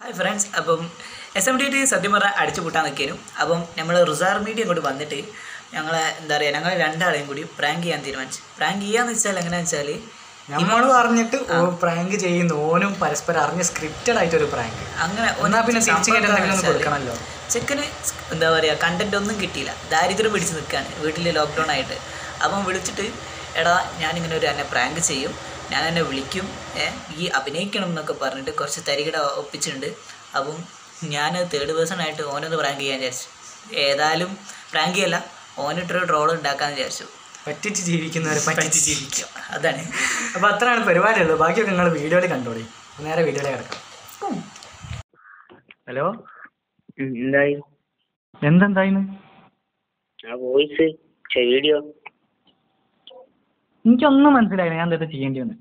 Hi friends അപ്പം S M D T സത്യം പറഞ്ഞാൽ അടിച്ചു പൂട്ടാൻ നിൽക്കാനും അപ്പം നമ്മൾ റിസാർ മീഡിയ ഇങ്ങോട്ട് വന്നിട്ട് ഞങ്ങളെ എന്താ പറയുക ഞങ്ങൾ രണ്ടാളെയും കൂടി പ്രാങ്ക് ചെയ്യാൻ തീരുമാനിച്ചു പ്രാങ്ക് ചെയ്യാന്ന് വെച്ചാൽ എങ്ങനെയാണെന്ന് വെച്ചാൽ നമ്മൾ പറഞ്ഞിട്ട് പ്രാങ്ക് ചെയ്യുന്നു ഓനും പരസ്പരം അറിഞ്ഞ സ്ക്രിപ്റ്റഡ് ആയിട്ടൊരു പ്രാങ്ക് അങ്ങനെ എന്നാ പിന്നെ സംഭവം തിരിച്ചു കേട്ട് എന്തെങ്കിലും ഒന്ന് വെച്ചാല് കൊടുക്കണമല്ലോ ചെക്കന് എന്താ പറയുക കണ്ടന്റ് ഒന്നും കിട്ടിയില്ല ദാരിദ്ര്യം പിടിച്ച് നിൽക്കുകയാണ് വീട്ടിൽ ലോക്ക്ഡൗൺ ആയിട്ട് അപ്പം വിളിച്ചിട്ട് എടാ ഞാനിങ്ങനെ ഒരു എന്നെ പ്രാങ്ക് ചെയ്യും ഞാൻ എന്നെ വിളിക്കും ഏ, ഈ അഭിനയിക്കണം എന്നൊക്കെ പറഞ്ഞിട്ട് കുറച്ച് തരികിട ഒപ്പിച്ചിട്ടുണ്ട് അപ്പം ഞാൻ തേർഡ് പേഴ്സൺ ആയിട്ട് ഓനൊന്ന് പ്രാങ്ക് ചെയ്യാൻ വിചാരിച്ചു ഏതായാലും പ്രാങ്ക് ചെയ്യല്ല ഓനിട്ടൊരു ട്രോൾ ഉണ്ടാക്കാന്ന് വിചാരിച്ചു പറ്റിച്ച് ജീവിക്കുന്നവരെ പറ്റിച്ച് ജീവിക്കും അതാണ് അപ്പൊ അത്രയാണ് പരിപാടിയുള്ളൂ ബാക്കിയൊക്കെ നിങ്ങൾ വീഡിയോയിൽ കണ്ടോളി നേരെ വീഡിയോയിൽ കിടക്കാം ഹലോ എന്തായി എന്തെന്തായിന്ന് ആ വോയിസ് വീഡിയോ എനിക്കൊന്നും മനസ്സിലായില്ല ഞാൻ എന്താ ചെയ്യേണ്ടി വന്നു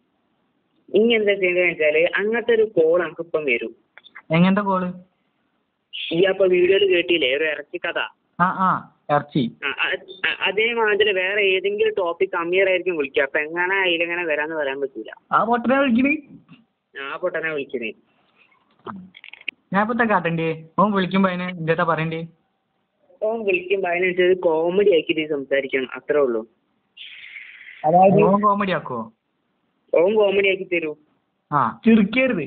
ഇനി എന്താ ചെയ്യേണ്ടതെന്ന് വെച്ചാല് അങ്ങനത്തെ ഒരു കോൾ നമുക്ക് ഇപ്പം വരും എങ്ങനത്തെ കോള് ഈ അപ്പൊ വീഡിയോയിൽ കേട്ടില്ലേ ഒരു ഇറച്ചി കഥ ആ ആ ഇറച്ചി ആ, ആ, ആ, അതേമാതിരി വേറെ ഏതെങ്കിലും ടോപ്പിക് അമീർ ആയിരിക്കും വിളിക്കുക അപ്പൊ എങ്ങനെ അതിലെങ്ങനെ വരാന്ന് പറയാൻ പറ്റൂല ആ പൊട്ടനെ വിളിക്കണേ ആ പൊട്ടനെ വിളിക്കുന്നേ ഞാൻ ഇപ്പത്തെ കാട്ടണ്ടേ ഓൻ വിളിക്കുമ്പോ അതിന് എന്താ പറയണ്ടേ ഓൻ വിളിക്കുമ്പോ അതിനനുസരിച്ച് കോമഡി ആക്കിയിട്ട് സംസാരിക്കണം അത്രേ ഉള്ളൂ അതായത് ഓൻ കോമഡി ആക്കുവോ ഓൻ കോമഡി ആക്കി തരൂ ആ ചിരിക്കരുത്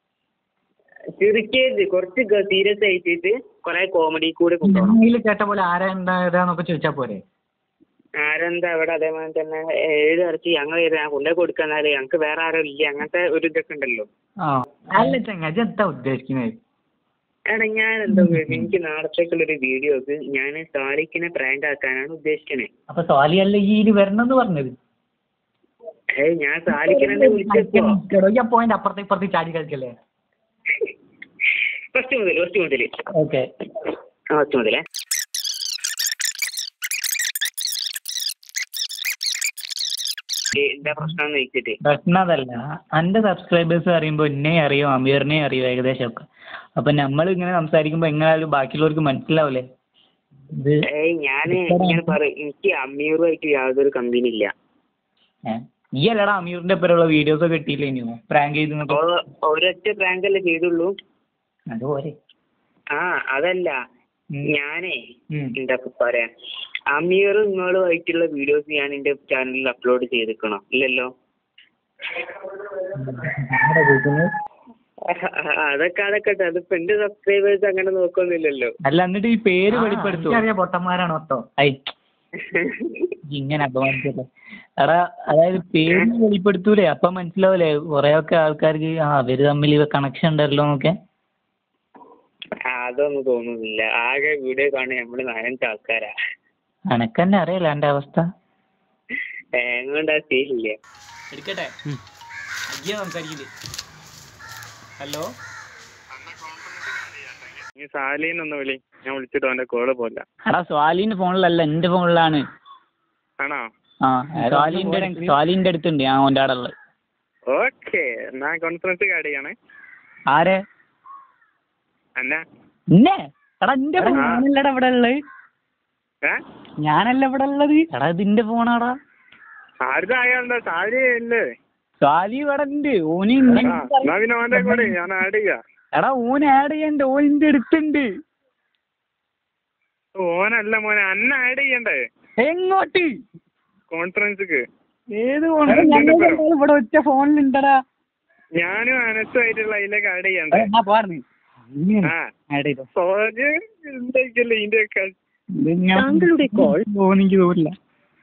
ചിരിക്കരുത് കുറച്ച് സീരിയസ് ആയിട്ട് കുറെ കോമഡി കൂടെ കൊണ്ടുപോകണം ഇതിൽ കേട്ട പോലെ ആരാ എന്താ ഏതാന്നൊക്കെ ചോദിച്ചാ പോരെ ആരെന്താ ഇവിടെ അതേമാതിരി തന്നെ ഏഴ് ഇറച്ചി ഞങ്ങൾ ഞാൻ കൊണ്ടുപോയി കൊടുക്കാന്നാല് ഞങ്ങൾക്ക് വേറെ ആരും ഇല്ല അങ്ങനത്തെ ഒരു ഇതൊക്കെ ഉണ്ടല്ലോ ആ അല്ല ചങ്ങാജി എന്താ ഉദ്ദേശിക്കുന്നത് എടാ ഞാൻ എന്താ ഉദ്ദേശിച്ചത്? എനിക്ക് നാളത്തേക്കുള്ള ഒരു വീഡിയോക്ക് ഞാൻ സാലിക്കിനെ പ്രാങ്ക് ആക്കാനാണ് ഉദ്ദേശിക്കണേ അപ്പൊ സോലി അല്ല ഈ ഇത് വരണമെന്ന് പറഞ്ഞത് ഏയ് ഞാൻ സാലിക്കിനെ വിളിച്ചപ്പോ ഈ പോയിന്റ് അപ്പുറത്തെ ഇപ്പുറത്തെ ചാടി കളിക്കല്ലേ ഫസ്റ്റ് മുതൽ ഫസ്റ്റ് മുതൽ ഓക്കെ ഫസ്റ്റ് മുതലേ ഏ, എന്താ പ്രശ്നം എന്ന് വെച്ചിട്ട് പ്രശ്നം അതല്ല എന്റെ സബ്സ്ക്രൈബേഴ്സ് അറിയുമ്പോൾ എന്നെ അറിയോ അമീറിനെ അറിയോ ഏകദേശം ഒക്കെ അപ്പൊ നമ്മൾ ഇങ്ങനെ സംസാരിക്കുമ്പോ എങ്ങനെയായാലും ബാക്കിയുള്ളവർക്ക് മനസ്സിലാവില്ലേ ഇത് ഏയ് ഞാൻ ഇങ്ങനെ പറയും എനിക്ക് അമീറുമായിട്ട് യാതൊരു കമ്പനി ഇല്ല ഏ? ഈ അല്ലടാ അമീറിന്റെ ഒപ്പരമുള്ള വീഡിയോസ് ഒക്കെ കിട്ടിയില്ലേ ഇനിയോ പ്രാങ്ക് ചെയ്ത് ഓ, ഒരൊറ്റ പ്രാങ്ക് അല്ലേ ചെയ്തുള്ളൂ അതുപോലെ ആ അതല്ല ഉം. ഞാനേ ഉം. എന്താ ഇപ്പൊ പറയാ അമീർ നിങ്ങളുമായിട്ടുള്ള വീഡിയോസ് ഞാൻ എന്റെ ചാനലിൽ അപ്ലോഡ് ചെയ്തിക്കണോ ഇല്ലല്ലോ ആരാ ചോദിക്കുന്നത്? അതൊക്കെ അതൊക്കെ അതിപ്പോ എന്റെ സബ്സ്ക്രൈബേഴ്സ് അങ്ങനെ നോക്കൊന്നുമില്ലല്ലോ അല്ല എന്നിട്ട് ഈ പേര് വെളിപ്പെടുത്തു അറിയാം പൊട്ടന്മാരാണ് ഒട്ടോ ഐ ഇങ്ങനെ അപമാനിച്ചല്ലേ എടാ അതായത് പേര് വെളിപ്പെടുത്തൂലേ അപ്പൊ മനസ്സിലാവൂലേ കൊറേ ഒക്കെ ആൾക്കാർക്ക് ആ അവര് തമ്മിൽ കണക്ഷൻ ഉണ്ടല്ലോ എന്നൊക്കെ അതൊന്നും തോന്നുന്നില്ല ആകെ വീഡിയോ കാണുക നമ്മള് നാലഞ്ച് ആൾക്കാരാ എനക്കെന്നെ അറിയാലോ എന്റെ അവസ്ഥ എങ്ങോട്ടാ സീനില്ല എടുക്കട്ടെ അയ്യോ സംസാരിക്കില്ലേ ഹലോ നീ സാലീനൊന്ന് വിളി ഞാൻ വിളിച്ചിട്ട് അവന്റെ കോള് പോല എടാ സ്വാലിന്റെ ഫോണിലല്ല എന്റെ ഫോണിലാണ് ആണോ ആ സ്വാലിന്റെ അടുത്ത് സ്വാലിന്റെ അടുത്തുണ്ട് ഞാൻ ഓൻ്റെ അവിടെ ഉള്ളത് ഓക്കെ എന്നാ കോൺഫറൻസ് കാർഡ് ചെയ്യണേ ആരെ എന്നാ ഇന്നെ എടാ എന്റെ ഫോണല്ലടാ ഇവിടെ ഉള്ളത് ഏ ഞാനല്ല ഇവിടെ ഉള്ളത് എടാ ഇതിന്റെ ഫോണാടാ ആരുടെ അയാളുടെ സാലി ഇല്ലേ സ്വാലി ഇവിടെ ഉണ്ട് ഓന് ആ, ഇന്നെ എന്നാ പിന്നെ അവന്റെ കൂടെ ഞാൻ ആഡ് ചെയ്യാം എടാ ഓൻ ആഡ് ചെയ്യണ്ട ഓൻ ഇന്റെ അടുത്തുണ്ട് ഓനല്ല മോനെ അന്ന ആഡ് ചെയ്യണ്ടേ എങ്ങോട്ട് കോൺഫറൻസിക്ക് ഏത് ഫോൺ ഇവിടെ ഒറ്റ ഫോണിലുണ്ടടാ ഞാനും അനസുമായിട്ടുള്ള അതിലേക്ക് ആഡ് ചെയ്യണ്ടേ ഞാൻ പറഞ്ഞു ആ ആഡ് ചെയ്തോ സോജ് എന്തായിക്കല്ലേ ഇതിന്റെ ഒക്കെ താങ്കളുടെ കോൾ എനിക്ക് തോന്നില്ല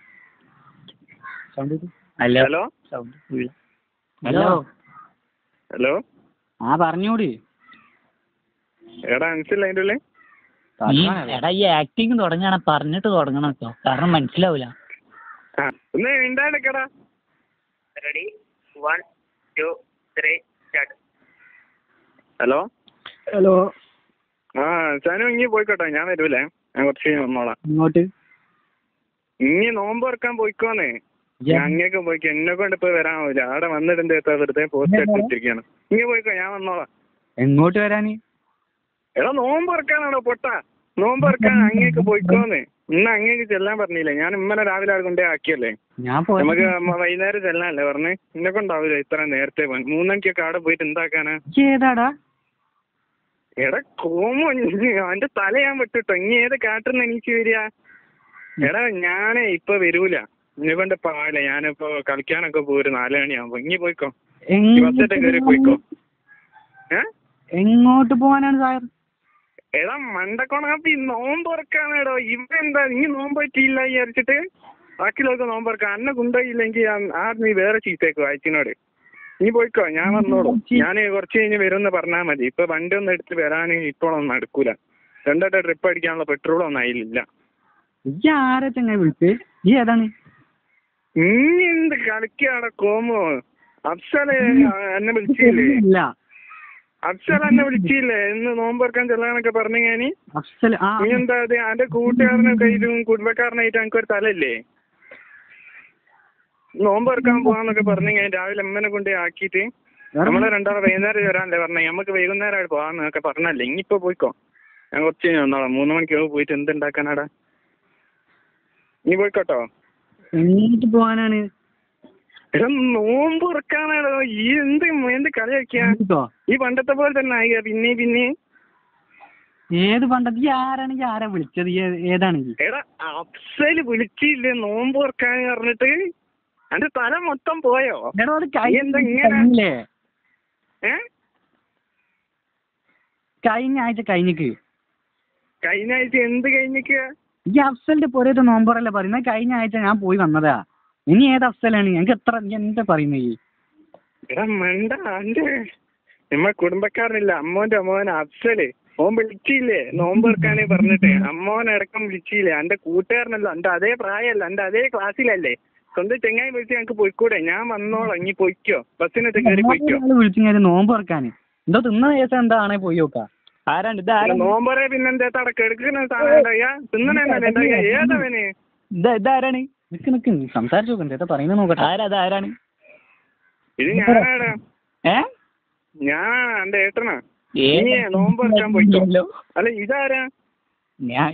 ഹലോ ഹലോ ഹലോ ഹലോ ആ പറഞ്ഞോട് എടാ അനസില്ല അതിന്റെ ഉള്ളിൽ ഈ എടാ ഈ ആക്ടിങ് തുടങ്ങണ പറഞ്ഞിട്ട് തുടങ്ങണം കേട്ടോ കാരണം മനസ്സിലാവൂല ആ ഒന്ന് ഉണ്ടാകടാ ready one two three start hello hello ആ സാനു ഇങ്ങി പോയിക്കോട്ടെ ഞാൻ വരൂലേ ഞാൻ കുറച്ച് കഴിഞ്ഞ് വന്നോളാം ഇങ്ങോട്ട് ഇനി നോമ്പ് തുറക്കാൻ പോയിക്കോന്ന് ഞങ്ങൾക്ക് പോയിക്കോ എന്നെ കൊണ്ട് ഇപ്പൊ വരാനാവില്ല അവിടെ വന്നിട്ട് എന്താ ഇപ്പൊ വെറുതെ പോസ്റ്റ് എടുത്തിരിക്കുകയാണ് ഇനി പോയിക്കോ ഞാൻ വന്നോളാം എങ്ങോട്ട് വരാന് എടാ നോമ്പ് തുറക്കാനാണോ പൊട്ട നോമ്പ് തുറക്കാൻ അങ്ങേക്ക് പോയിക്കോന്ന് ഇന്ന് അങ്ങേക്ക് ചെല്ലാൻ പറഞ്ഞില്ലേ ഞാൻ ഇന്നലെ രാവിലെ അവിടെ കൊണ്ടേ ആക്കിയല്ലേ ഞാൻ പോയി നമുക്ക് മ- വൈകുന്നേരം ചെല്ലാനല്ലേ പറഞ്ഞ് എന്നെ കൊണ്ടാവില്ല ഇത്ര നേരത്തെ പോകാൻ മൂന്നണിക്കൊക്കെ അവിടെ പോയിട്ട് എന്താക്കാനാ ഏതാടാ എടാ കോമോ അവന്റെ തല ഞാൻ വിട്ടിട്ടോ ഇനി ഏത് കാട്ടിന്ന് എനിക്ക് വരിക എടാ ഞാനേ ഇപ്പൊ വരൂല ഇനി കൊണ്ട് പാടില്ല ഞാനിപ്പോ കളിക്കാനൊക്കെ പോരും നാല് മണിയാകുമ്പോ ഇനി പോയിക്കോ ഈ ബസ്സിട്ട് കയറി പോയിക്കോ ഏ എങ്ങോട്ട് പോകാനാണ് സാർ എടാ മണ്ടക്കോണാപ്പി നോമ്പ് തുറക്കാണെടോ ഇവ എന്താ നീ നോമ്പ് പറ്റിയില്ല വിചാരിച്ചിട്ട് ബാക്കിയുള്ളവർക്ക് നോമ്പ് തുറക്കാം അന്നെ കൊണ്ടുപോയില്ലെങ്കിൽ ആ നീ വേറെ ചീത്തേക്കോ അയച്ചിനോട് നീ പോയിക്കോ ഞാൻ വന്നോളൂ ഞാൻ കുറച്ച് കഴിഞ്ഞ് വരുമെന്ന് പറഞ്ഞാൽ മതി ഇപ്പൊ വണ്ടി ഒന്നും എടുത്ത് വരാൻ ഇപ്പോഴൊന്നും നടക്കൂല രണ്ടോട്ടെ ട്രിപ്പ് അടിക്കാനുള്ള പെട്രോൾ ഒന്നും അതിലില്ല ഈ ആരാ ചങ്ങായി വിളിച്ച് ഈ ഏതാണ് നീ എന്ത് കളിക്കാടെ കോമോ അഫ്സല് എന്നെ വിളിച്ചില്ലേ ഇല്ല അഫ്സൽ എന്നെ വിളിച്ചില്ലേ ഇന്ന് നോമ്പ് തുറക്കാൻ ചെല്ലാനൊക്കെ പറഞ്ഞു ഞാന് അഫ്സൽ ആ നീ എന്താ അത് അന്റെ കൂട്ടുകാരനും കയ്യിലും കുടുംബക്കാരനായിട്ട് എനിക്ക് ഒരു തലല്ലേ നോമ്പ് തുറക്കാൻ പോവാന്നൊക്കെ പറഞ്ഞു ഞാൻ രാവിലെ അമ്മനെ കൊണ്ട് ആക്കിയിട്ട് നമ്മള് രണ്ടാളെ വൈകുന്നേരം വരാനല്ലേ പറഞ്ഞേ നമുക്ക് വൈകുന്നേരം പോവാന്നൊക്കെ പറഞ്ഞല്ലേ ഇനിയിപ്പോ പോയിക്കോ ഞാൻ കുറച്ച് കഴിഞ്ഞ് വന്നോളാം മൂന്ന് മണിക്ക് പോയിട്ട് എന്തുണ്ടാക്കാനാടാ നീ പോയിക്കോട്ടോ എങ്ങോട്ട് പോകാനാണ് എടാ നോമ്പ് തുറക്കാനാടോ ഈ എന്ത് എന്ത് കളി കളിക്കാ കേട്ടോ ഈ പണ്ടത്തെ പോലെ തന്നെ ആയി പിന്നെ പിന്നെ ഏത് പണ്ടത് ഈ ആരാണ് ഈ ആരാ വിളിച്ചത് ഈ ഏ- ഏതാണ് ഈ എടാ അഫ്സല് വിളിച്ചില്ലേ നോമ്പ് തുറക്കാൻ പറഞ്ഞിട്ട് അന്റെ തല മൊത്തം പോയോ എടോ അത് നീ എന്താ ഇങ്ങനെ? കഴിഞ്ഞില്ലേ ഏ കഴിഞ്ഞ ആഴ്ച കഴിഞ്ഞിക്ക് കഴിഞ്ഞ ആഴ്ച എന്ത് കഴിഞ്ഞിക്കുക ഈ അഫ്സലിന്റെ പുരത്തെ നോമ്പറല്ലേ പറയുന്നത് കഴിഞ്ഞ ആഴ്ച ഞാൻ പോയി വന്നതാ ഇനി ഏത് അഫ്സലാണ് ഞങ്ങൾക്ക് എത്ര നീ എന്താ പറയുന്നത് ഈ എടാ മണ്ട അന്റെ നമ്മ കുടുംബക്കാരനില്ല അമ്മോന്റെ അമ്മോൻ അഫ്സല് ഓൻ വിളിച്ചില്ലേ നോമ്പ് തുറക്കാനേ പറഞ്ഞിട്ട് അമ്മോൻ അടക്കം വിളിച്ചില്ലേ അന്റെ കൂട്ടുകാരനല്ല അന്റെ അതേ പ്രായമല്ല അന്റെ അതേ ക്ലാസ്സിലല്ലേ സ്വന്തം ചെങ്ങായി വിളിച്ച് ഞങ്ങക്ക് പോയിക്കൂടെ ഞാൻ വന്നോളാം ഇനി പൊയ്ക്കോ ബസ്സിനകത്ത് കയറി പൊയ്ക്കോ വിളിച്ചു ഞാൻ നോമ്പ് തുറക്കാന് എന്തോ തിന്ന ദിവസം എന്താണേ പോയി നോക്കാ ആരാണ്ട് ഇത് ആരാ നോമ്പറേ പിന്നെന്താ തടക്ക എടുക്കുന്ന സാധനം തിന്നണല്ലേ ഏതവന് ഇത് ഇതാരാണ് നിക്ക് നിക്ക് നീ സംസാരിച്ചു നോക്കണ്ടേ എന്താ പറയുന്നത് നോക്കട്ടെ ആരാ അത് ആരാണ് ഇത് ഞാനാടാ ഏ ഞാൻ എന്റെ ഏട്ടനാ ഏ നീ നോമ്പ് തുറക്കാൻ പോയിക്കോ അല്ല ഇതാരാ ഞാൻ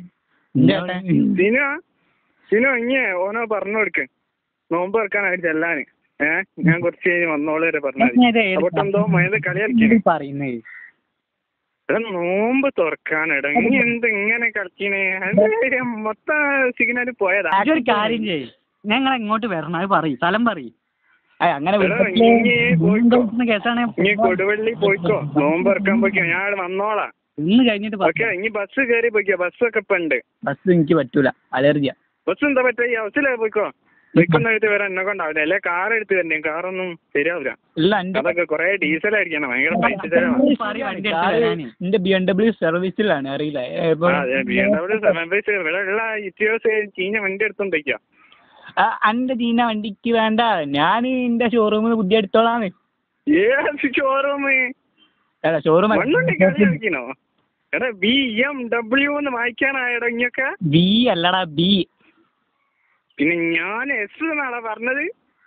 സിനോ സിനോ ഇഞ്ഞേ ഓനോ പറഞ്ഞു കൊടുക്ക് നോമ്പ് തുറക്കാനായിട്ട് ചെല്ലാന് ഏ ഞാൻ കുറച്ച് കഴിഞ്ഞ് വന്നോളൂ വരെ പറഞ്ഞത് അപ്പോൾ എന്തോ മയത് കളി കളിക്കുന്നു പറയുന്നേ എടാ നോമ്പ് തുറക്കാനെടാ നീ എന്ത് ഇങ്ങനെ കളിക്കണേ അത് മൊത്തം സിഗ്നല് പോയതാ ഒരു കാര്യം ചെയ്യ് ഞങ്ങൾ എങ്ങോട്ട് വരണം അത് പറയും സ്ഥലം പറയും അങ്ങനെ എടാ, ഇനി പോയിക്കോ. കേസാണ് ഇനി കൊടുവള്ളി പോയിക്കോ നോമ്പ് തുറക്കാൻ പോയിക്കോ ഞാൻ അവിടെ വന്നോളാം ഇന്ന് കഴിഞ്ഞിട്ട് ഓക്കെ ഇനി ബസ് കയറി പോയിക്കോ ബസ്സൊക്കെ ഇപ്പൊ ഉണ്ട് ബസ് എനിക്ക് പറ്റൂല അലർജിയാ ബസ് എന്താ പറ്റുക ഈ അവസ്ഥയിലേ പോയിക്കോ ബൈക്കൊന്നും എടുത്ത് വരാൻ എന്നെ കൊണ്ടാവില്ല അല്ലെ കാർ എടുത്ത് തരണേ കാറൊന്നും ശരിയാവില്ല ഇല്ല എന്റെ അതൊക്കെ കൊറേ ഡീസൽ അടിക്കണം ഭയങ്കര പൈസ ചെലവാണ് എന്റെ ബി എം ഡബ്ല്യു സർവീസിലാണ് അറിയില്ല ഏ, ഇപ്പൊ- ആ, അതെ B M W seven by six ഇവിടെ ഉള്ള ഇറ്റിയോസ് ചീഞ്ഞ വണ്ടി എടുത്തോണ്ടിരിക്കുക ആ, അന്റെ ചീന വണ്ടിക്ക് വേണ്ട ഞാൻ എന്റെ ഷോറൂമിൽ ബുദ്ധി എടുത്തോളാന്ന് ഏത് ഷോറൂം അല്ല ഷോറൂം മണ്ണുണ്ടി കളി കളിക്കണോ എടാ ബി എം ഡബ്ല്യു എന്ന് വായിക്കാനായടോ ഇങ്ങൊക്കെ ബി അല്ലടാ ബി പിന്നെ ഞാൻ എസ് എന്നാടാ പറഞ്ഞത്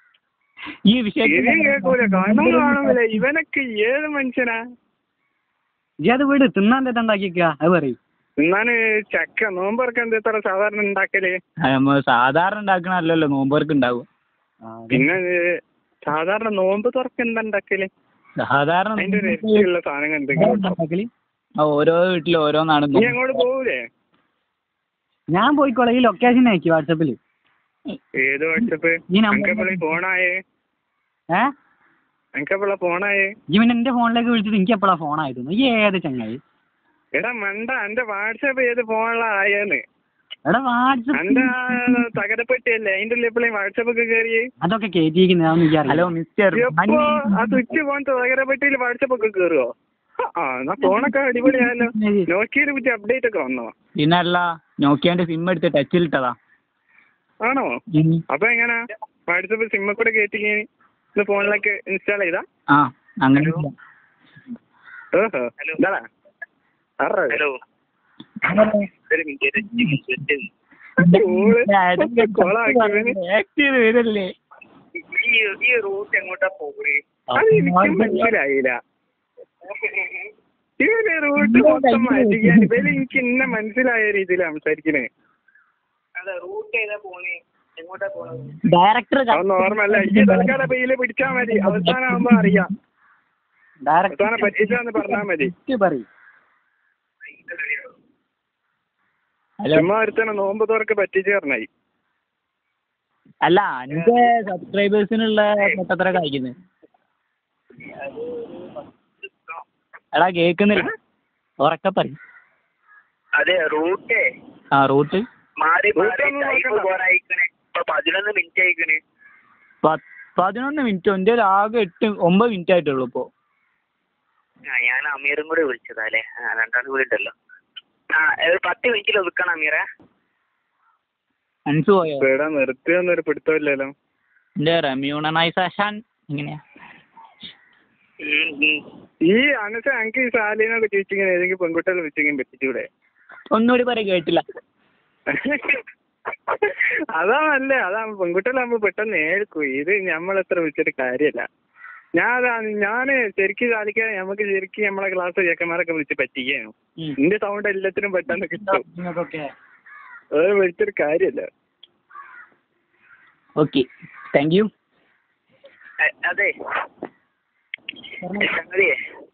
ഈ വിഷയം ശരിയും കേൾക്കൂല കണ്ണും കാണൂല ഇവനൊക്കെ ഏത് മനുഷ്യനാ ഇജ്ജ് അത് വീട് തിന്നാൻ എന്താ ഉണ്ടാക്കിക്ക അത് പറയും എന്നാണ് ചക്ക നോമ്പറക്ക എന്താ ഇത്ര സാധാരണ ഉണ്ടാക്കല് സാധാരണ ഉണ്ടാക്കണല്ലോ നോമ്പർക്ക് ഉണ്ടാവും പിന്നെ ഏ, സാധാരണ നോമ്പ് തുറക്ക എന്താ ഉണ്ടാക്കല് സാധാരണ അതിന്റെ ഒരു ഇറച്ചിയുള്ള സാധനങ്ങൾ എന്തെങ്കിലും ഉണ്ടോ? ഉണ്ടാക്കല് ആ, ഓരോ വീട്ടിലും ഓരോന്നാണ് നീ അങ്ങോട്ട് പോവൂലേ ഞാൻ പോയിക്കോളാം ഈ ലൊക്കേഷൻ അയക്കി വാട്സപ്പിൽ ഏത് വാട്സപ്പ് ഈ number- എനിക്കെപ്പോഴേ ഫോണായേ ഏ എനിക്കെപ്പോഴാ ഫോണായേ ഈ പിന്നെ എന്റെ ഫോണിലേക്ക് വിളിച്ചിട്ട് എനിക്ക് എപ്പോഴാ ഫോൺ ആയിരുന്നു ഈ ഏത് ചങ്ങായി എടാ മണ്ട എന്റെ വാട്സപ്പ് ഏത് ഫോണിലാ ആയെന്ന് എടാ വാട്സപ്പ് എന്റെ തകരപ്പെട്ടിയല്ലേ അതിന്റെ ഉള്ളിൽ എപ്പോഴും വാട്സപ്പ് ഒക്കെ കയറി അതൊക്കെ കേറ്റിയിരിക്കുന്നത് ഹലോ മിസ്റ്റർ എപ്പോ ആ സ്വിച്ച് ഫോൺ തകരപ്പെട്ടിയിൽ വാട്സപ്പ് ഒക്കെ കയറുവോ ആ എന്നാ ഫോണൊക്കെ അടിപൊളിയായല്ലോ നോക്കിയതിനെ പറ്റി അപ്ഡേറ്റ് ഒക്കെ വന്നോ പിന്നല്ല നോക്കിയാന്റെ സിം എടുത്ത് ടച്ചിലിട്ടതാ ആണോ അപ്പൊ എങ്ങനാ വാട്സപ്പ് സിമ്മ കൂടെ കയറ്റി ഇത് ഫോണിലേക്ക് ഇൻസ്റ്റാൾ ചെയ്താ ആ അങ്ങനെ ഓഹോ എന്താടാ ഹലോ ആക്ട് ചെയ്ത് വരല്ലേ ഈ റൂട്ട് എങ്ങോട്ടാ പോകേ അത് എനിക്ക് മനസ്സിലായില്ല ഇവര് റൂട്ട് മൊത്തം മാറ്റിക്കാൻ ഇവര് എനിക്ക് ഇന്ന മനസ്സിലായ രീതിയിൽ സംസാരിക്കണേ ഡയറക്ടർ അതൊന്നും ഓർമ്മല്ല ഈ തൽക്കാലം പെയില് പിടിച്ചാ മതി അവസാനം ആവുമ്പോ അറിയാം ഡയറക്ടർ അവസാനം പറ്റിച്ചാന്ന് പറഞ്ഞാ മതി പറയും ഹലോ ചുമ്മാ ഒരുത്തനെ നോമ്പ് തുറക്ക് പറ്റിച്ച് പറഞ്ഞായി അല്ല അന്റെ സബ്സ്ക്രൈബേഴ്സിനുള്ള പൊട്ടത്തര കഴിക്കുന്നത് എടാ കേൾക്കുന്നില്ല ഉറക്കെ പറയും അതെ റൂട്ടേ ആ റൂട്ട് മാറി Route മാറി ഒന്നും ടൈം നോക്കണ്ട. പോരായിക്കണേ ഇപ്പൊ പതിനൊന്ന് മിനിറ്റ് ആയിക്കണേ പതിനൊന്ന് മിനിറ്റ് എൻ്റെ ആകെ എട്ട് ഒമ്പത് മിനിറ്റ് ആയിട്ടുള്ളൂ ഇപ്പോൾ ആ ഞാൻ അമീറും കൂടെ വിളിച്ചതാ അല്ലേ ആ രണ്ടാമത് വീണ്ടല്ലോ ആ ഒരു പത്ത് മിനിറ്റിൽ ഒതുക്കണം അമീറെ മനസ്സ് പോയോ എടാ നിർത്തിയൊന്നും ഒരു പിടുത്തമില്ലല്ലോ എൻ്റെ റെമ്യൂണനൈസേഷൻ ഇങ്ങനെയാ ഉം, ഉം. ഈ അനസ എനിക്ക് ഈ സാലിനൊക്കെ ചോദിച്ചിങ്ങനെ ഏതെങ്കിലും പെൺകുട്ടികളെ വെച്ചെങ്കിലും പറ്റിച്ചൂടെ ഒന്നുകൂടി പറയും കേട്ടില്ല അതാ നല്ല അതാ പെൺകുട്ടികളാകുമ്പോ പെട്ടെന്ന് ഏൽക്കും ഇത് നമ്മളെത്ര വിളിച്ചിട്ട് കാര്യമല്ല ഞാൻ അതാ ഞാന് ശരിക്കും സാധിക്കാൻ നമുക്ക് ശരിക്കും നമ്മളെ ക്ലാസ് ചേക്കന്മാരൊക്കെ വിളിച്ച് പറ്റിക്കാനു ഉം. എന്റെ സൗണ്ട് എല്ലാത്തിനും പെട്ടെന്ന് കിട്ടും നിങ്ങൾക്കൊക്കെ അത് വിളിച്ചിട്ട് കാര്യമല്ല ഓക്കെ താങ്ക് യു അ- അതെ സംഗതിയെ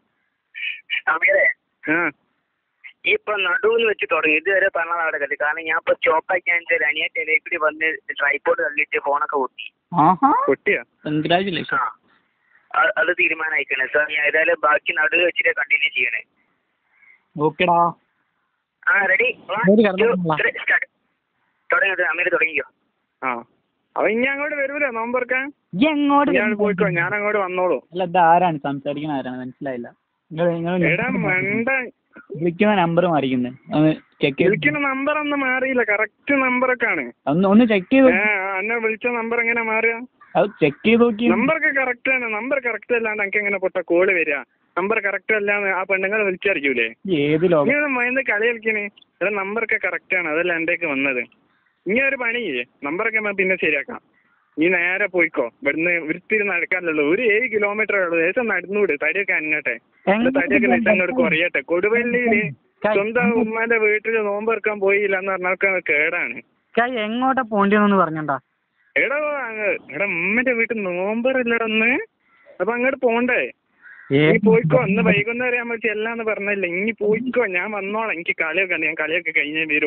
അമീറെ ആ ഈ ഇപ്പൊ നടുവെന്ന് വെച്ച് തുടങ്ങി ഇതുവരെ പറഞ്ഞത് അവിടെ കത്തി കാരണം ഞാൻ ഇപ്പൊ സ്റ്റോപ്പാക്കാൻ വെച്ചാൽ അനിയന്റെ ഇടയിൽ കൂടി വന്ന് ട്രൈപ്പോഡ് തള്ളിയിട്ട് ഫോണൊക്കെ പൊട്ടി ആഹാ പൊട്ടിയാ കൺഗ്രാചുലേഷൻ ആ അ- അത് തീരുമാനമായിക്കണേ സാർ ഞാൻ ഏതായാലും ബാക്കി നടുവ് വെച്ചിട്ട് കണ്ടിന്യൂ ചെയ്യണേ ഓക്കെടാ ആ റെഡി ഒരു കിടന്നോളാം. തുടങ്ങി അമീർ തുടങ്ങിക്കോ ആ അവ ഇനി അങ്ങോട്ട് വരൂല നോമ്പറക്കാൻ ഇയ്യ് എങ്ങോട്ട് ഞാൻ പോയിക്കോ ഞാൻ അങ്ങോട്ട് വന്നോളൂ അല്ല ഇത് ആരാണ് സംസാരിക്കുന്ന ആരാണ് മനസ്സിലായില്ല നിങ്ങൾ നിങ്ങൾ എടാ മണ്ട വിളിക്കുന്ന നമ്പർ മാറിക്കുന്നത് ഒന്ന് ചെക്ക് ചെയ്ത് വിളിക്കുന്ന നമ്പർ ഒന്നും മാറിയില്ല കറക്റ്റ് നമ്പറൊക്കെ ആണ് ഒന്ന് ഒന്ന് ചെക്ക് ചെയ്ത് ഏ എന്നെ വിളിച്ച നമ്പർ എങ്ങനെ മാറുക അത് ചെക്ക് ചെയ്ത് നോക്കി നമ്പറൊക്കെ കറക്റ്റ് ആണ് നമ്പർ കറക്റ്റ് അല്ലാണ്ട് എനിക്ക് എങ്ങനെ പൊട്ട കോള് വരിക നമ്പർ കറക്റ്റ് അല്ലാന്ന് ആ പെണ്ണുങ്ങളെ വിളിച്ചറിയൂലേ ഏത് ലോകം ഇങ്ങനെ മൈന്ന് കളി കളിക്കണേ എടാ നമ്പറൊക്കെ കറക്റ്റ് ആണ് അതല്ല എന്റേക്ക് വന്നത് ഇനി ഒരു പണി ചെയ്യേ നമ്പറൊക്കെ ഞാൻ പിന്നെ ശരിയാക്കാം നീ നേരെ പോയിക്കോ ഇവിടുന്ന് വൃത്തിയിൽ നടക്കാനല്ലോ ഒരു ഏഴ് കിലോമീറ്റർ ഉള്ളൂ ഏകദേശം നടന്നൂട് തടിയൊക്കെ അനങ്ങട്ടെ എന്റെ തടിയൊക്കെ ലേശം അങ്ങോട്ട് കുറയട്ടെ കൊടുവള്ളിയില് സ്വന്തം ഉമ്മാന്റെ വീട്ടിൽ നോമ്പെറുക്കാൻ പോയില്ല എന്ന് പറഞ്ഞാൽ കേടാണ് കൈ എങ്ങോട്ടാ പോണ്ടിയെന്നൊന്ന് പറഞ്ഞണ്ടാ എടാ അങ്ങ് എടാ ഉമ്മന്റെ വീട്ടിൽ നോമ്പറല്ലടാ ഒന്ന് അപ്പൊ അങ്ങോട്ട് പോണ്ടേ നീ പോയിക്കോ അന്ന് വൈകുന്നേരം നമ്മൾ ചെല്ലാന്ന് പറഞ്ഞില്ല ഇനി പോയിക്കോ ഞാൻ വന്നോളാം എനിക്ക് കളിയൊക്കെ ഉണ്ട് ഞാൻ കളിയൊക്കെ കഴിഞ്ഞേ വരൂ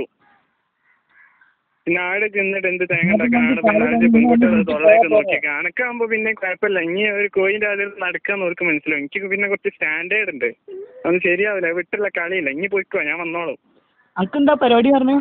പിന്നെ ആടെ ചെന്നിട്ട് എന്ത് തേങ്ങ ഉണ്ടാക്കാൻ ആടെ നാലഞ്ച് പെൺകുട്ടികൾ തൊള്ളയൊക്കെ നോക്കി കണക്കാകുമ്പോ പിന്നെ കുഴപ്പമില്ല ഇനി ഒരു കോയിന്റെ അതിൽ നടക്കാൻ നോർക്ക് മനസ്സിലാവും എനിക്ക് പിന്നെ കുറച്ച് സ്റ്റാൻഡേർഡ് ഉണ്ട് അതൊന്നും ശരിയാവില്ല വിട്ടുള്ള കളിയില്ല ഇനി പോയിക്കോ ഞാൻ വന്നോളും അനക്കെന്താ പരിപാടി പറഞ്ഞു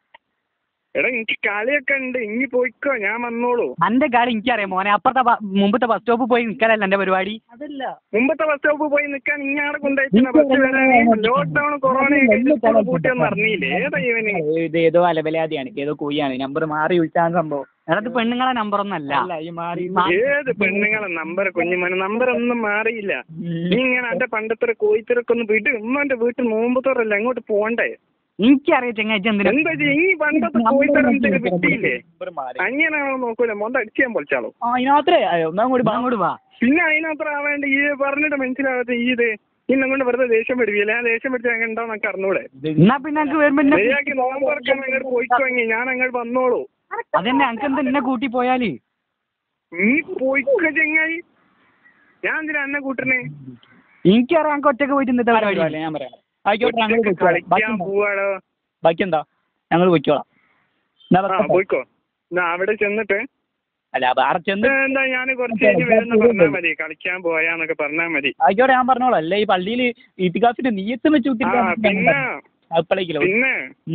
എടാ എനിക്ക് കളിയൊക്കെ ഉണ്ട് ഇനി പോയിക്കോ ഞാൻ വന്നോളൂ അന്റെ കാര്യം എനിക്കറിയാം മോനെ അപ്പുറത്തെ ബ- മുമ്പത്തെ ബസ് സ്റ്റോപ്പിൽ പോയി നിൽക്കാനല്ല എന്റെ പരിപാടി അതല്ല മുമ്പത്തെ ബസ് സ്റ്റോപ്പ് പോയി നിൽക്കാൻ ഇങ്ങാടെ കൊണ്ടുപോയിട്ടാ ബസ് വരാൻ ലോക്ക്ഡൌൺ കൊറോണയൊക്കെ സ്കൂൾ പൂട്ടിയൊന്നും അറിഞ്ഞില്ലേ ഏതാ ഇവന് ഇത് ഏതോ അലബലാതിയാണ് ഏതോ കൂയാണ് നമ്പർ മാറി വിളിച്ചാണ് സംഭവം എടാ പെണ്ണുങ്ങളെ നമ്പർ ഒന്നും അല്ല ഈ മാറി ഏത് പെണ്ണുങ്ങളെ നമ്പർ കുഞ്ഞുമോനെ നമ്പർ ഒന്നും മാറിയില്ല നീ ഇങ്ങനെ എന്റെ പണ്ടത്തെ കോയിത്തിരക്കൊന്ന് വിട് ഉമ്മന്റെ വീട്ടിൽ നോമ്പത്തോറല്ല അങ്ങോട്ട് പോണ്ടേ എനിക്കറിയാം ചെങ്ങാച്ചി എന്തിനാ എന്താ ചെയ്യ ഈ പണ്ടത്തെ കോയിത്തരം എന്തിനു കിട്ടിയില്ലേ നമ്പർ മാറി അങ്ങനെയാണോ നോക്കൂല മോന്ത അടിച്ച് ഞാൻ പൊളിച്ചാളോ ആ ഇതിനകത്തേ ഒന്നാം കൂടി വാ അങ്ങോട്ട് വാ പിന്നെ അതിനത്ര ആവേണ്ട ഈ പറഞ്ഞിട്ട് മനസ്സിലാവാത്ത ഈ ഇത് ഇന്നെ കൊണ്ട് വെറുതെ ദേഷ്യം പിടിക്കില്ല ഞാൻ ദേഷ്യം പിടിച്ചാൽ എങ്ങനെ ഉണ്ടാവും എനിക്ക് അറിഞ്ഞൂടെ എന്നാ പിന്നെ എനിക്ക് വരുമ്പോ എന്നെ ശരിയാക്കി നോമ്പറക്കാൻ അങ്ങോട്ട് പോയിക്കോങ്ങി ഞാൻ അങ്ങോട്ട് വന്നോളൂ അതന്നെ അനക്ക് എന്താ എന്നെ കൂട്ടി പോയാല് നീ പോയിക്കോ ചെങ്ങായി ഞാൻ എന്തിനാ എന്നെ കൂട്ടണേ എനിക്കറിയാം അനക്ക് ഒറ്റക്ക് പോയിട്ട് ഇന്നത്തെ പരിപാടി ഞാൻ പറയാം ആയിക്കോട്ടെ ഞങ്ങൾ കളിക്കാൻ പോയിക്കോളാം പോവാടോ ബാക്കി എന്താ ഞങ്ങൾ പോയിക്കോളാം എന്നാ ആ വെക്കട്ടെ. പോയിക്കോ എന്നാ അവിടെ ചെന്നിട്ട് അല്ല വേറെ ചെന്ന് ഏ, എന്താ ഞാൻ കുറച്ച് കഴിഞ്ഞ് വരുന്ന പറഞ്ഞാൽ മതി കളിക്കാൻ പോയാന്നൊക്കെ പറഞ്ഞാൽ മതി ആയിക്കോട്ടെ ഞാൻ പറഞ്ഞോളാം അല്ലേ ഈ പള്ളിയിൽ ഈത്തികാസിന്റെ നീയത്ത് വെച്ച് ആ പിന്നെ അപ്പളേക്കിലോ പിന്നെ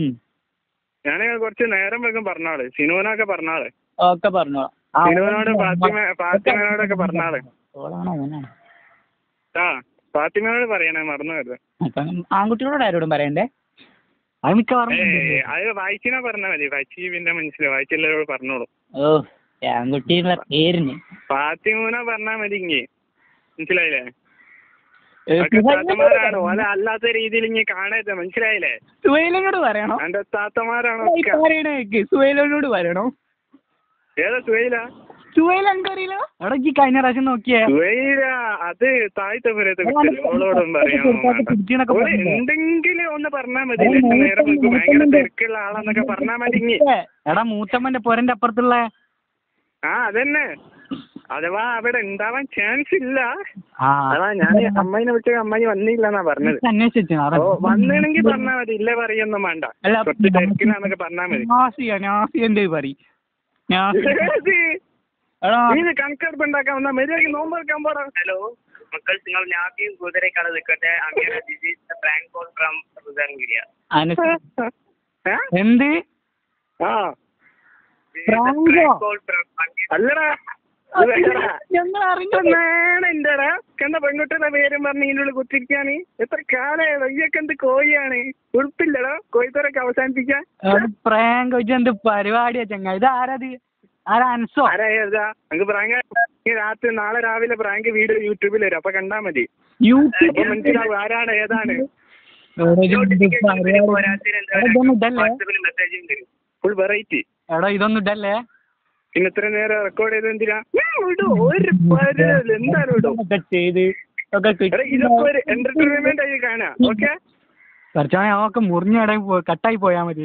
ഞാൻ കുറച്ച് നേരം വേഗം പറഞ്ഞാള് സിനുവിനൊക്കെ പറഞ്ഞാള് ഒക്കെ പറഞ്ഞോളാം സിനുവിനോട് ഫാത്തിമ ഫാത്തിമനോടൊക്കെ പറഞ്ഞാള് ഓളാണോ ഓനാണോ ആ ഫാത്തിമനോട് പറയണേ മറന്നു വരുത് അപ്പം ആൺകുട്ടികളോട് ആരോടും പറയണ്ടേ അത് മിക്കവാറും ഏ അത് വായിച്ചിനാ പറഞ്ഞാൽ മതി വായിച്ച് പിന്നെ മനസ്സിലാവും വായിച്ചെല്ലാവരോട് പറഞ്ഞോളൂ ഓ ആൺകുട്ടി എന്നുള്ള പേരിന് ഫാത്തിമൂന പറഞ്ഞാൽ മതി ഇങ്ങി മനസ്സിലായില്ലേ ഏ, അതൊക്കെ താത്തമാരാണ് ഓല അല്ലാത്ത രീതിയിൽ ഇങ്ങി കാണരുത് മനസ്സിലായില്ലേ സുഹൈലിനോട് പറയണോ എന്റെ താത്തമാരാണോ ഈ ഒക്കെ പറയണേക്ക് സുഹൈലിനോട് പറയണോ ഏതാ സുഹൈല സുഹൈൽ എനിക്കറിയില്ല അവിടെ ഈ കഴിഞ്ഞ പ്രാവശ്യം നോക്കിയേ സുഹൈല അത് താഴ്ത്ത പുരത്ത് വിട്ടില്ല ഓളോടും പറയാനൊന്നും വേണ്ട കുട്ടിനൊക്കെ ഓള് എന്തെങ്കിലും ഒന്ന് പറഞ്ഞാൽ മതി ലക്ഷം നേരം നമുക്ക് ഭയങ്കര തിരക്കുള്ള ആളാന്നൊക്കെ പറഞ്ഞാൽ മതി ഇങ്ങി എടാ മൂത്തമ്മന്റെ പൊരന്റെ അപ്പുറത്തുള്ള ആ അതന്നെ അഥവാ അവിടെ ഉണ്ടാവാൻ ചാൻസ് ഇല്ല ആ അതാ ഞാൻ അമ്മായിനെ വിളിച്ച അമ്മായി വന്നില്ല എന്നാ പറഞ്ഞത് അന്വേഷിച്ചു ഓ വന്നിണെങ്കിൽ പറഞ്ഞാ മതി ഇല്ല പറയൊന്നും വേണ്ട അല്ല, കുറച്ച് തിരക്കിലാന്നൊക്കെ പറഞ്ഞാ മതി നാസിയ നാസി എന്തേ പറയും നാസി ഏത്? എടാ നീ കണക്കെടുപ്പ് ഉണ്ടാക്കാൻ വന്നാ മര്യാദക്ക് നോമ്പ് വെക്കാൻ പോടാ ഹലോ മക്കൾ നിങ്ങൾ ഞാപ്പിയും കുതിരക്കട നിൽക്കട്ടെ അങ്ങനെ this is prank call from സുധാൻഗിരിയ അനസ് ഏ? എന്ത് ആ പ്രാങ്കോ? കോൾ ഫ്രം അല്ലടാ ഇത് വേറെടാ. ഞങ്ങൾ അറിഞ്ഞു ഇതൊന്നാണ് എന്റെടാ കണ്ട പെൺകുട്ടിയുടെ പേരും പറഞ്ഞ് ഇതിനുള്ളിൽ കുത്തിരിക്കാന് എത്ര കാലായത് അയ്യൊക്കെ എന്ത് കോഴിയാണ് ഉടുപ്പില്ലടാ കോഴിത്തോരൊക്കെ അവസാനിപ്പിക്കാൻ പ്രാങ്ക് വെച്ച് എന്ത് പരിപാടിയാ ചങ്ങ ഇത് ആരത് ആരാ അൻസോ ആരായതാ നമുക്ക് പ്രാങ്ക് ഈ രാത്രി നാളെ രാവിലെ പ്രാങ്ക് വീഡിയോ യൂട്യൂബിൽ വരും അപ്പൊ കണ്ടാ മതി അപ്പൊ മനസ്സിലാവും ആരാണ് ഏതാണ് ഇതൊന്നും ഇടല്ലേ മെസ്സേജും തരും ഫുൾ വെറൈറ്റി എടാ ഇതൊന്നും ഇടല്ലേ പിന്നെ ഇത്ര നേരം റെക്കോർഡ് ചെയ്ത് എന്തിനാ ഞാൻ വിടും ഒരു പരിപാടി എന്തായാലും വിടും ഒക്കെ ചെയ്ത് ഒക്കെ എടാ ഇതൊക്കെ ഒരു എന്റർടൈൻമെന്റ് ആയി കാണാം ഓക്കെ കുറച്ചാണെ അവക്ക് മുറിഞ്ഞട കട്ടായി പോയാ മതി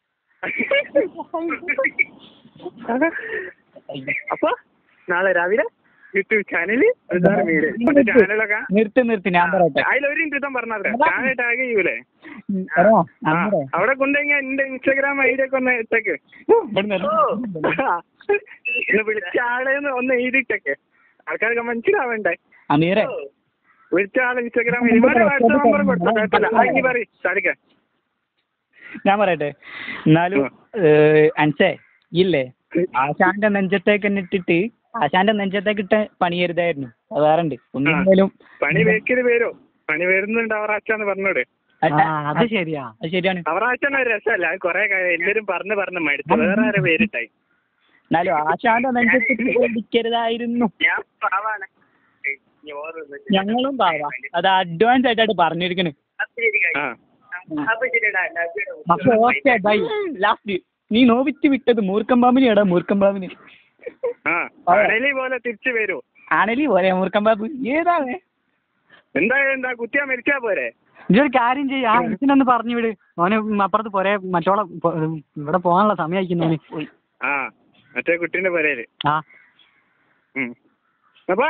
അപ്പൊ നാളെ രാവിലെ യൂട്യൂബ് ചാനല് വീട് മറ്റേ ചാനലൊക്കെ നിർത്തി നിർത്തി ഞാൻ പറയട്ടെ അതിലൊരു ഇൻട്രിത്തം പറഞ്ഞാൽ ചാനൽ ടാഗ് ചെയ്യൂലേ എടാ ആ, നമ്മുടെ അവിടെ കൊണ്ടുപോയി എന്റെ ഇൻസ്റ്റാഗ്രാം ഐഡി ഒക്കെ ഒന്ന് ഇട്ടേക്ക് ഇവിടുന്ന് ഒന്ന് വിളിച്ച ആളെന്ന് ഒന്ന് എഴുതിട്ടേക്ക് ആൾക്കാർക്ക് മനസ്സിലാവണ്ടേ അമീറെ വിളിച്ച ആളെ ഇൻസ്റ്റാഗ്രാം ഒരുപാട് വാട്സാപ്പ് നമ്പർ കൊടുത്തു കുഴപ്പമില്ല ആ, ഇനി പറയും സാധിക്ക ഞാൻ പറയട്ടെ എന്നാലും ഏഹ്, അൻസേ ഇല്ലേ ആശാന്റെ നെഞ്ചത്തേക്ക് തന്നെ ഇട്ടിട്ട് ആശാന്റെ നെഞ്ചത്തേക്ക് ഇട്ട് പണിയരുതായിരുന്നു അത് വേറെ ഉണ്ട് ഒന്നെങ്കിലും പണി വേക്കില് പേരോ പണി വരുന്നുണ്ട് അവറാച്ചാന്ന് പറഞ്ഞോട് അത് ശരിയാ അത് ശരിയാണ് അവറാച്ചാണ് ഒരു രസമല്ല അത് കൊറേ കാര്യം എല്ലാരും പറഞ്ഞ് പറഞ്ഞ് മടുത്തു വേറെ ആരെ പേരിട്ടായി എന്നാലും ആശാന്റെ നെഞ്ചത്തേക്ക് ഇടിക്കരുതായിരുന്നു ഞാൻ പാവാണ് ഏയ്, ഇനി ഓർമ്മ വെച്ച്. ഞങ്ങളും പാവാ അത് അഡ്വാൻസ് ആയിട്ടാണ് പറഞ്ഞിരിക്കണ് അപ്പൊ ശരി guys. ആ അപ്പൊ ശരിടാ അപ്പൊ ഓക്കെ ബൈ ലാസ്റ്റ് നീ നോവിച്ച് വിട്ടത് മൂർക്കം പാമ്പിന് എടാ മൂർക്കം പാമ്പിന് ആ അടലി പോലെ തിരിച്ചു വരൂ ആണലി പോലെ മൂർക്കം പാമ്പ് ഏതാണ് എന്താ എന്താ കുത്തിയാ മരിച്ചാ പോരെ ഇതൊരു കാര്യം ചെയ്യ ആ ഇതിനൊന്ന് പറഞ്ഞു വിട് ഓന് അപ്പുറത്ത് പോരെ മറ്റോളെ പൊ- ഇവിടെ പോകാനുള്ള സമയം ഓന് ആ മറ്റേ കുട്ടീന്റെ പോരേല് ആ ഉം. അപ്പൊ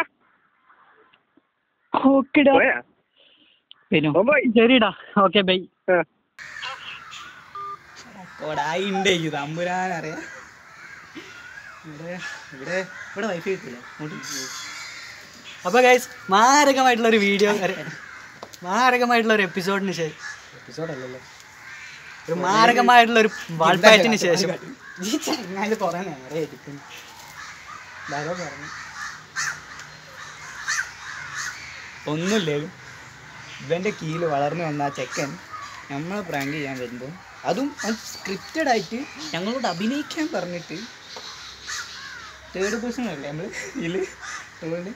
ഓക്കെടാ പോയാ പിന്നെ ഓൻ പോയി. ശരിടാ ഓക്കെ ബൈ ആ. കൊടായിണ്ടേ ഇത് തമ്പുരാനറിയാം ഇവിടെ ഇവിടെ ഇവിടെ വൈഫൈ കിട്ടില്ല അപ്പോൾ ഗൈസ് മാരകമായിട്ടുള്ള ഒരു വീഡിയോ മാരകമായിട്ടുള്ള ഒരു എപ്പിസോഡിന് ശേഷം എപ്പിസോഡല്ലല്ലോ ഒരു മാരകമായിട്ടുള്ള ഒരു വാൾപ്പായത്തിന് ശേഷം ഈ ചങ്ങായി കുറേ നേരെ ഇരിക്കുന്നു ഡയലോഗ് പറഞ്ഞു ഒന്നുമില്ലേ ഇവൻ്റെ കീഴിൽ വളർന്നു വന്ന ആ ചെക്കൻ നമ്മളെ പ്രാങ്ക് ചെയ്യാൻ വരുമ്പോൾ അതും സ്ക്രിപ്റ്റഡ് ആയിട്ട് ഞങ്ങളോട് അഭിനയിക്കാൻ പറഞ്ഞിട്ട് തേർഡ് പേഴ്സൺ അല്ലേ നമ്മൾ ഇതിൽ അതുകൊണ്ട്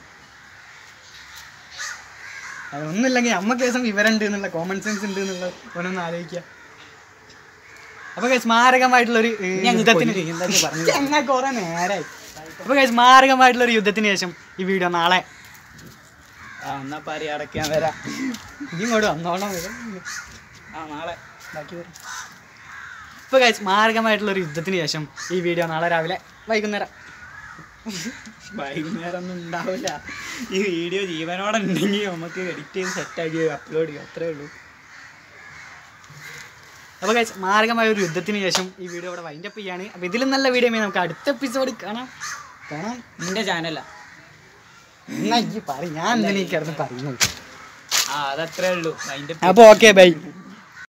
അതൊന്നുമില്ലെങ്കിൽ നമ്മക്ക് ദിവസം വിവരമുണ്ട് എന്നുള്ള കോമൺ സെൻസ് ഉണ്ട് എന്നുള്ള ഓനൊന്ന് ആലോചിക്കുക അപ്പൊ ഗൈസ് മാരകമായിട്ടുള്ളൊരു ഏഹ്, യുദ്ധത്തിന് ഞങ്ങൾ കുറെ നേരായി അപ്പൊ ഗൈസ് മാരകമായിട്ടുള്ള ഒരു യുദ്ധത്തിന് ശേഷം ഈ വീഡിയോ നാളെ ആ എന്നാ പാരി അടയ്ക്കാൻ വരാം ഇനി ഇങ്ങോട്ട് വന്നോളാം വരാം ആ നാളെ ബാക്കി വരാം ഇപ്പൊ ഗൈസ് മാരകമായിട്ടുള്ള ഒരു യുദ്ധത്തിന് ശേഷം ഈ വീഡിയോ നാളെ രാവിലെ വൈകുന്നേരം വൈകുന്നേരം ഒന്നും ഉണ്ടാവില്ല ഈ വീഡിയോ ജീവനോടെ ഉണ്ടെങ്കിൽ നമുക്ക് എഡിറ്റ് ചെയ്ത് സെറ്റാക്കി അപ്ലോഡ് ചെയ്യും അത്രേ ഉള്ളൂ അപ്പോൾ ഗൈസ് മാരകമായ ഒരു യുദ്ധത്തിന് ശേഷം ഈ വീഡിയോ ഇവിടെ വൈൻഡപ്പ് ചെയ്യാണ് അപ്പോൾ ഇതിലും നല്ല വീഡിയോ നമുക്ക് അടുത്ത എപ്പിസോഡ് കാണാം കാണാം നിന്റെ ചാനലാ എന്നാ ഈ പറ ഞാൻ എന്തിനാ ഈ കിടന്ന് പറയുന്നത് ആ അതത്രേ ഉള്ളൂ അതിന്റെ അപ്പോൾ ഓക്കെ ബൈ